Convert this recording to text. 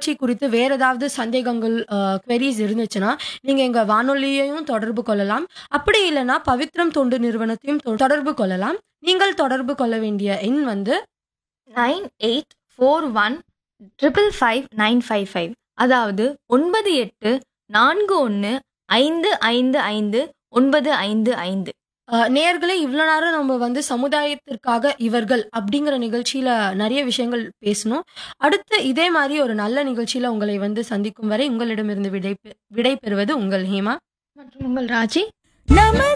நிகழ்ச்சி குறித்து வேற ஏதாவது சந்தேகங்கள் queries இருந்துச்சுன்னா நீங்க எங்க வானொலியையும் தொடர்பு கொள்ளலாம் அப்படி இல்லைன்னா பவித்ரம் தொண்டு நிறுவனத்தையும் தொ- தொடர்பு கொள்ளலாம் நீங்கள் தொடர்பு கொள்ள வேண்டிய எண் வந்து nine eight four one triple five nine five five அதாவது ஒன்பது எட்டு நான்கு ஒன்று ஐந்து ஐந்து ஐந்து ஒன்பது ஐந்து ஐந்து அஹ், நேயர்களே இவ்வளோ நேரம் நம்ம வந்து சமுதாயத்திற்காக இவர்கள் அப்படிங்கிற நிகழ்ச்சியில நிறைய விஷயங்கள் பேசணும் அடுத்து இதே மாதிரி ஒரு நல்ல நிகழ்ச்சியில உங்களை வந்து சந்திக்கும் வரை உங்களிடமிருந்து விடை பெ- விடை பெறுவது உங்கள் ஹேமா மற்றும் உங்கள் ராஜி நம